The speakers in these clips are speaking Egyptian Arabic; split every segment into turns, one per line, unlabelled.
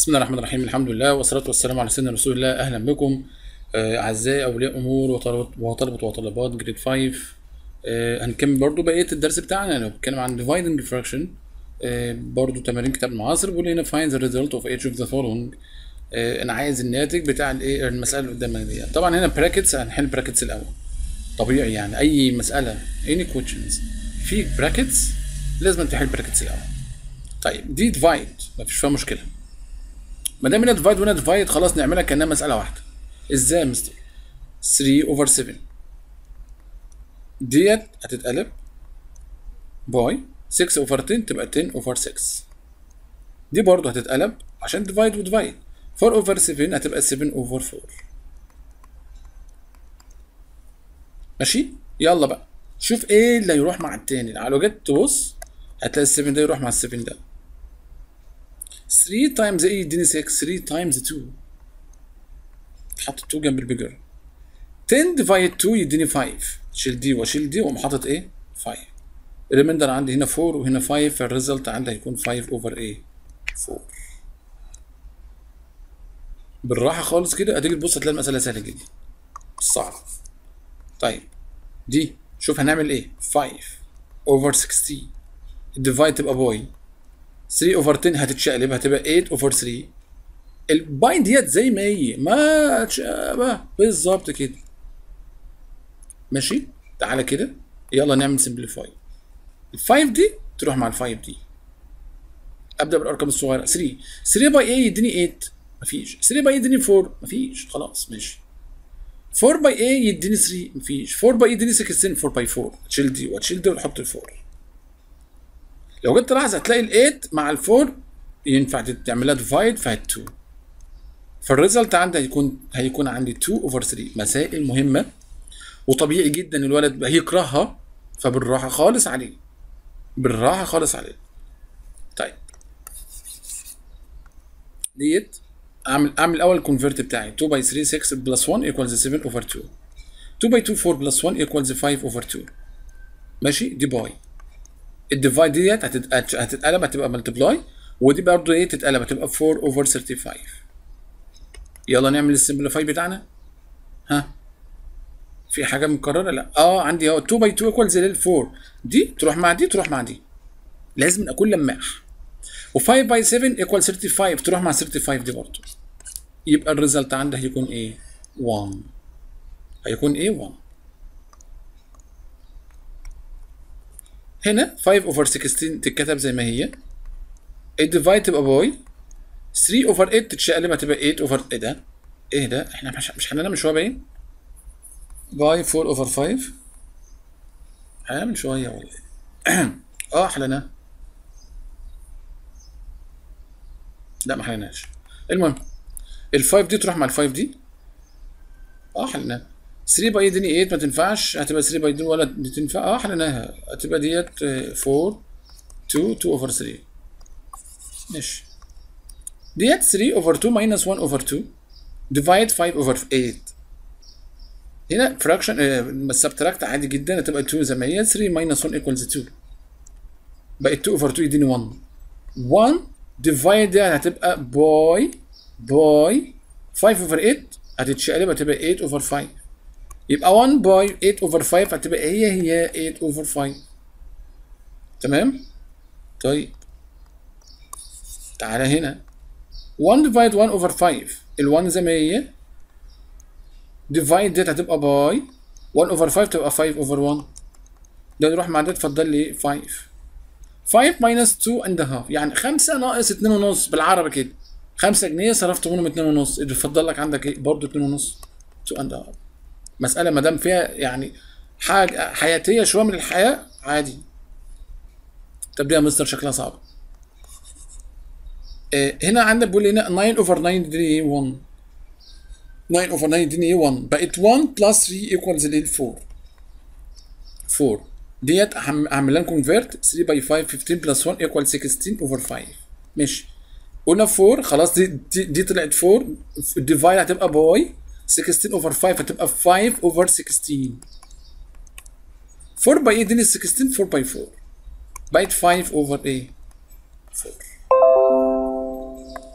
بسم الله الرحمن الرحيم الحمد لله والصلاة والسلام على سيدنا رسول الله أهلا بكم آه، أعزائي أولياء أمور وطلبة وطلبة وطالبات جريد 5 آه، هنكمل برضو بقية الدرس بتاعنا أنا بتكلم عن dividing fraction آه، برضو تمارين كتاب المعاصر بيقول هنا find the result of each of the following آه، أنا عايز الناتج بتاع الإيه المسألة اللي قدامنا دي طبعا هنا brackets هنحل brackets الأول طبيعي يعني أي مسألة any questions في brackets لازم تحل brackets الأول طيب دي divide مفيش فيها مشكلة ما دام هنا ديفايد وهنا ديفايد خلاص نعملها كانها مساله واحده ازاي يا مستر 3 اوفر 7 ديت هتتقلب باي 6 اوفر 10 تبقى 10 اوفر 6 دي برضه هتتقلب عشان ديفايد وديفايد 4 اوفر 7 هتبقى 7 اوفر 4 ماشي يلا بقى شوف ايه اللي هيروح مع التاني لو جيت تبص هتلاقي ال 7 ده يروح مع ال 7 ده 3 تايمز ايه يديني 6 3 تايمز 2 حط 2 جنب البيجر 10 ديفايد 2 يديني 5 شيل دي واشيل دي واقوم حاطط ايه 5 الريميندر عندي هنا 4 وهنا 5 فالريزلت عندي هيكون 5 اوفر ايه 4 بالراحه خالص كده اديك تبص هتلاقي المساله سهله جدا مش صعبه طيب دي شوف هنعمل ايه 5 اوفر 16 الديفايد تبقى باي 3 اوفر 10 هتتشقلب هتبقى 8 اوفر 3 الباي ديت زي ما هي ما تشابه بالظبط كده ماشي تعالى كده يلا نعمل سمبليفاي ال 5 دي تروح مع ال 5 دي ابدا بالارقام الصغيره 3 3 باي ايه يديني 8 مفيش 3 باي يديني 4 مفيش خلاص ماشي 4 باي ايه يديني 3 مفيش 4 باي يديني 16 4 باي 4 تشيل دي وتشيل دي وتحط ال 4 لو جيت تلاحظ هتلاقي ال 8 مع ال 4 ينفع تعملها ديفايد فهت 2 فالريزلت عندي هيكون هيكون عندي 2 اوفر 3 مسائل مهمه وطبيعي جدا الولد بقى هيكرهها فبالراحه خالص عليه بالراحه خالص عليه طيب ديت اعمل اعمل الاول الكونفرت بتاعي 2 باي 3 6 بلس 1 ايكوالز 7 اوفر 2 2 باي 2 4 بلس 1 ايكوالز 5 اوفر 2 ماشي دي باي الديفايد ديت هتت- هتتقلب هتبقى ملتبلاي ودي برضه ايه تتقلب هتبقى 4 اوفر 35 يلا نعمل السمبليفاي بتاعنا ها في حاجه مكرره لا اه عندي اهو 2 باي 2 ايكوالز لل 4 دي تروح مع دي تروح مع دي لازم اكون لماح و5 باي 7 ايكوال 35 تروح مع 35 دي برضه يبقى الريزلت عندي هيكون ايه 1 هيكون ايه 1 هنا 5 اوفر 16 تتكتب زي ما هي الديفايد تبقى باي 3 اوفر 8 تتشقلب هتبقى 8 اوفر ايه ده؟ ايه ده؟ احنا مش مش حلينا من شويه باين؟ باي 4 اوفر 5 حلينا من شويه ولا ايه؟ اه حليناه لا ما حليناش المهم ال 5 دي تروح مع ال 5 دي اه حليناها 3 باي دي 8 ما تنفعش هتبقى 3 باي دي ولا دي تنفع اه حليناها هتبقى ديت آه، 4 2 2 اوفر 3 ماشي ديت 3 اوفر 2 ماينس 1 اوفر 2 ديفايد 5 اوفر 8 هنا فراكشن آه سبتراكت عادي جدا هتبقى 2 زي ما هي 3 ماينس 1 ايكوالز 2 بقت 2 اوفر 2 يديني 1 1 ديفايد دي هتبقى باي باي 5 اوفر 8 هتتشقلب هتبقى 8 اوفر 5 يبقى 1 باي 8 اوفر 5 هتبقى هي هي 8 اوفر 5 تمام طيب تعالى هنا 1 ديفايد 1 اوفر 5 ال 1 زي ما هي ديفايد ديت هتبقى باي 1 اوفر 5 تبقى 5 اوفر 1 ده يروح مع ده اتفضل لي 5 5 ماينس 2 اند هاف يعني 5 ناقص 2 ونص بالعربي كده 5 جنيه صرفت منهم 2 ونص اللي اتفضل لك عندك ايه برضه 2 ونص 2 اند هاف مسألة ما دام فيها يعني حاجة حياتية شوية من الحياة عادي طب دي يا مستر شكلها صعب آه، هنا عندك بيقول لي هنا 9 اوفر 9 يديني 1 9 اوفر 9 يديني 1 بقت 1 بلس 3 ايكوالز ليه 4 4 ديت هعم- هعمل لها كونفيرت 3 باي 5 15 بلس 1 ايكوال 16 اوفر 5 ماشي قلنا 4 خلاص دي دي, دي طلعت 4 الديفايد هتبقى باي 16 اوفر 5 هتبقى 5 اوفر 16 4 باي ايه يديني 16 4 باي 4 بقت 5 اوفر ايه 4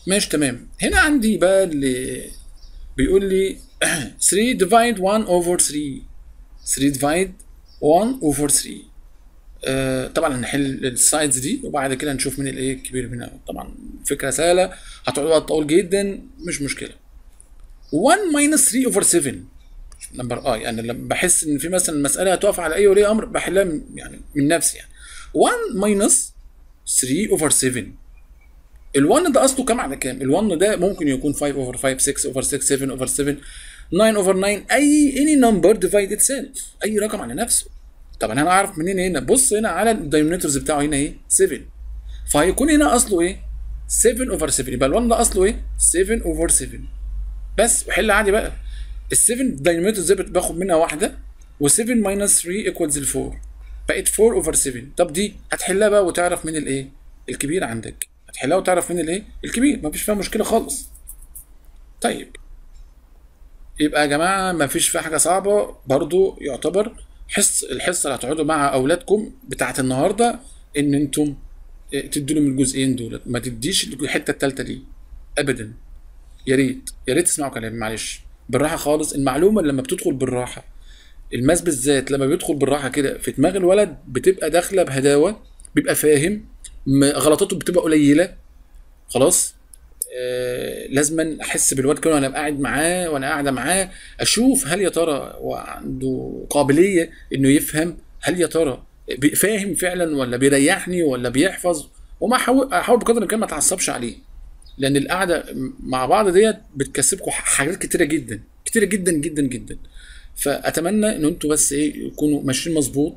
ماشي تمام هنا عندي بقى اللي بيقول لي 3 divide 1 over 3 3 divide 1 over 3 آه طبعا هنحل السايدز دي وبعد كده نشوف مين الايه الكبير منها طبعا فكره سهله هتقعد وقت طويل جدا مش مشكله 1 minus 3 over 7 نمبر اه يعني لما بحس ان في مثلا مساله هتقف على اي ولي امر بحلها من- يعني من نفسي يعني 1 minus 3 over 7 ال1 ده اصله كام على كام؟ ال1 ده ممكن يكون 5 اوفر 5 6 اوفر 6 7 اوفر 7 9 اوفر 9 اي اني نمبر ديفايد اتسيلف اي رقم على نفسه طب انا هعرف منين هنا بص هنا على الدايمنترز بتاعه هنا ايه 7 فهيكون هنا اصله ايه 7 اوفر 7 يبقى ال1 ده اصله ايه 7 اوفر 7 بس وحل عادي بقى ال7 دايمنترز دي باخد منها واحده و7 ماينس 3 ايكوالز ال 4 بقت 4 اوفر 7 طب دي هتحلها بقى وتعرف مين الايه الكبير عندك هتحلها وتعرف مين الايه الكبير مفيش فيها مشكله خالص طيب يبقى يا جماعه مفيش فيها حاجه صعبه برضو يعتبر حص الحصه اللي هتقعدوا مع اولادكم بتاعت النهارده ان انتم تدوا لهم الجزئين دول ما تديش الحته الثالثه دي ابدا يا ريت يا ريت تسمعوا كلامي معلش بالراحه خالص المعلومه لما بتدخل بالراحه الماس بالذات لما بيدخل بالراحه كده في دماغ الولد بتبقى داخله بهداوه بيبقى فاهم م- غلطاته بتبقى قليله خلاص آه لازما احس بالواد كده وانا قاعد معاه وانا قاعده معاه اشوف هل يا ترى هو عنده قابليه انه يفهم هل يا ترى بي- فاهم فعلا ولا بيريحني ولا بيحفظ وما احاول احاول بقدر الامكان ما اتعصبش عليه لان القعده مع بعض ديت بتكسبكم حاجات كتيره جدا كتيره جدا جدا جدا فاتمنى ان انتوا بس ايه يكونوا ماشيين مظبوط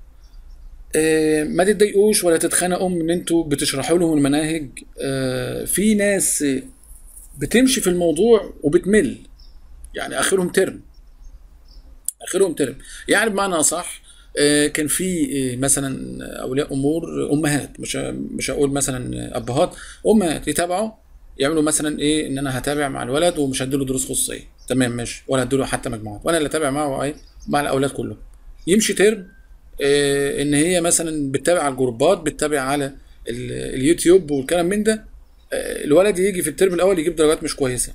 آه، ما تتضايقوش ولا تتخانقوا من ان انتوا بتشرحوا لهم المناهج آه، في ناس آه، بتمشي في الموضوع وبتمل يعني اخرهم ترم اخرهم ترم يعني بمعنى اصح آه، كان في آه، مثلا اولياء امور آه، امهات مش مش هقول مثلا ابهات امهات يتابعوا يعملوا مثلا ايه ان انا هتابع مع الولد ومش هديله دروس خصوصيه تمام ماشي ولا هديله حتى مجموعات وانا اللي اتابع معه ايه مع الاولاد كلهم يمشي ترم آه، ان هي مثلا بتتابع على الجروبات بتتابع على ال- اليوتيوب والكلام من ده آه، الولد يجي في الترم الاول يجيب درجات مش كويسه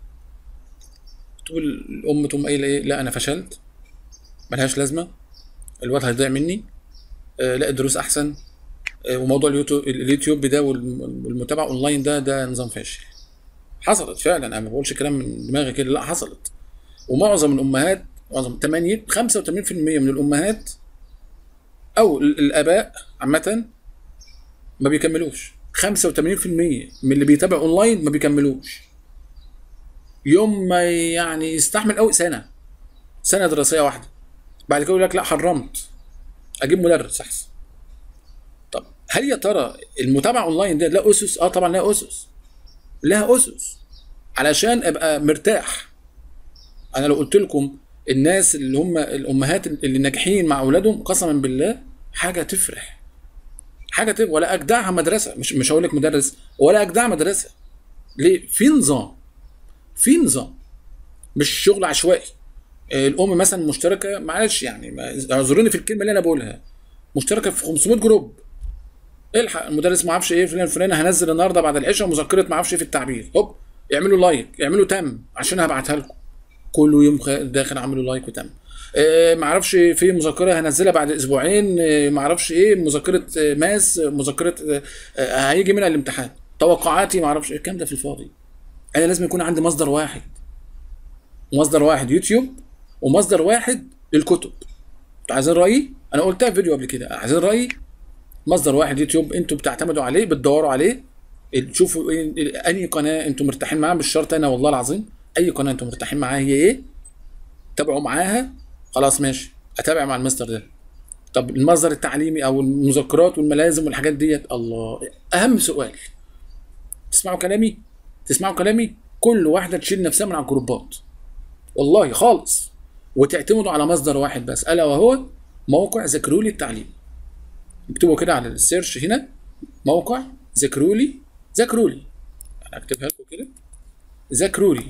تقول الام تقوم قايله ايه لا انا فشلت ملهاش لازمه الواد هيضيع مني آه، لا الدروس احسن آه، وموضوع اليوتيوب اليوتيوب ده والم- والمتابعه اونلاين ده ده نظام فاشل حصلت فعلا انا ما بقولش كلام من دماغي كده لا حصلت ومعظم الامهات معظم 80 85% من الامهات او ال- الاباء عامه ما بيكملوش 85% من اللي بيتابع اونلاين ما بيكملوش يوم ما يعني يستحمل قوي سنه سنه دراسيه واحده بعد كده يقول لك لا حرمت اجيب مدرس احسن طب هل يا ترى المتابعه اونلاين ده لها اسس اه طبعا لها اسس لها اسس علشان ابقى مرتاح انا لو قلت لكم الناس اللي هم الامهات اللي ناجحين مع اولادهم قسما بالله حاجه تفرح حاجه تفرح ولا اجدعها مدرسه مش مش هقول لك مدرس ولا اجدع مدرسه ليه في نظام في نظام مش شغل عشوائي آه، الام مثلا مشتركه معلش يعني ما- اعذروني في الكلمه اللي انا بقولها مشتركه في 500 جروب الحق المدرس ما اعرفش ايه فلان فلان هنزل النهارده بعد العشاء مذكره ما اعرفش ايه في التعبير هوب اعملوا لايك اعملوا تم عشان هبعتها لكم كل يوم خ- داخل عاملوا لايك وتم آه، ما اعرفش في مذكره هنزلها بعد اسبوعين آه، ما اعرفش ايه مذكره آه، ماس آه، مذكره آه، آه، هيجي منها الامتحان توقعاتي ما اعرفش ايه الكلام ده في الفاضي انا لازم يكون عندي مصدر واحد مصدر واحد يوتيوب ومصدر واحد للكتب انتوا عايزين رايي انا قلتها في فيديو قبل كده عايزين رايي مصدر واحد يوتيوب انتوا بتعتمدوا عليه بتدوروا عليه تشوفوا ايه انهي قناه انتوا مرتاحين معاها مش شرط انا والله العظيم اي قناه انتوا مرتاحين معاها هي ايه تابعوا معاها خلاص ماشي اتابع مع المستر ده طب المصدر التعليمي او المذكرات والملازم والحاجات ديت الله اهم سؤال تسمعوا كلامي تسمعوا كلامي كل واحده تشيل نفسها من على الجروبات والله خالص وتعتمدوا على مصدر واحد بس الا وهو موقع ذكرولي التعليم اكتبوا كده على السيرش هنا موقع ذكرولي ذكرولي انا اكتبها لكم كده ذكرولي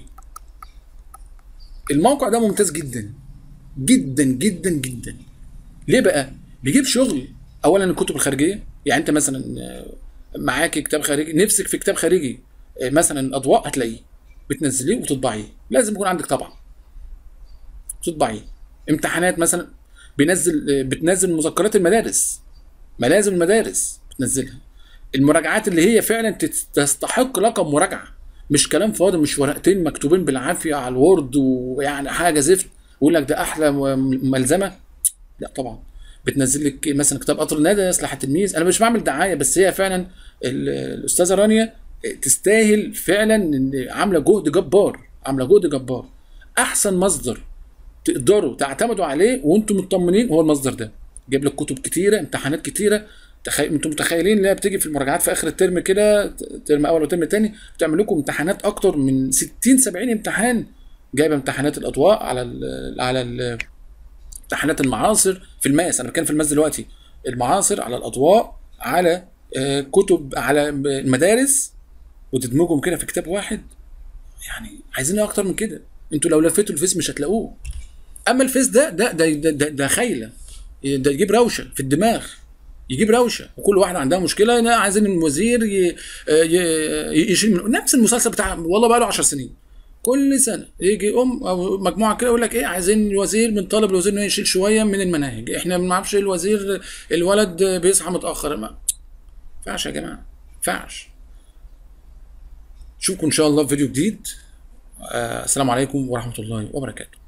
الموقع ده ممتاز جدا جدا جدا جدا ليه بقى بيجيب شغل اولا الكتب الخارجيه يعني انت مثلا آه، معاك كتاب خارجي نفسك في كتاب خارجي آه، مثلا الاضواء هتلاقيه بتنزليه وتطبعيه لازم يكون عندك طبعا تطبعيه امتحانات مثلا بينزل آه، بتنزل مذكرات المدارس ملازم المدارس بتنزلها المراجعات اللي هي فعلا تت- تستحق لقب مراجعه مش كلام فاضي مش ورقتين مكتوبين بالعافيه على الوورد ويعني حاجه زفت ويقول لك ده احلى م- ملزمه لا طبعا بتنزل لك مثلا كتاب قطر الندى سلاح التلميذ انا مش بعمل دعايه بس هي فعلا ال- الاستاذه رانيا تستاهل فعلا إن عامله جهد جبار عامله جهد جبار احسن مصدر تقدروا تعتمدوا عليه وانتم مطمنين هو المصدر ده جايب لك كتب كتيره امتحانات كتيره تخيل انتم متخيلين اللي هي بتيجي في المراجعات في اخر الترم كده ترم اول وترم تاني بتعمل لكم امتحانات اكتر من 60 70 امتحان جايبه امتحانات الاضواء على ال على ال امتحانات المعاصر في الماس انا بتكلم في الماس دلوقتي المعاصر على الاضواء على آه، كتب على المدارس وتدمجهم كده في كتاب واحد يعني عايزين إيه اكتر من كده انتوا لو لفيتوا الفيس مش هتلاقوه اما الفيس ده ده ده ده, ده, ده خيله ده يجيب روشه في الدماغ يجيب روشه وكل واحده عندها مشكله إن عايزين الوزير ي... ي... يشيل من نفس المسلسل بتاع والله بقى له 10 سنين كل سنه يجي ام او مجموعه كده يقول لك ايه عايزين الوزير بنطالب الوزير انه يشيل شويه من المناهج احنا ما نعرفش الوزير الولد بيصحى متاخر ما ينفعش يا جماعه ما ينفعش اشوفكم ان شاء الله في فيديو جديد آه السلام عليكم ورحمه الله وبركاته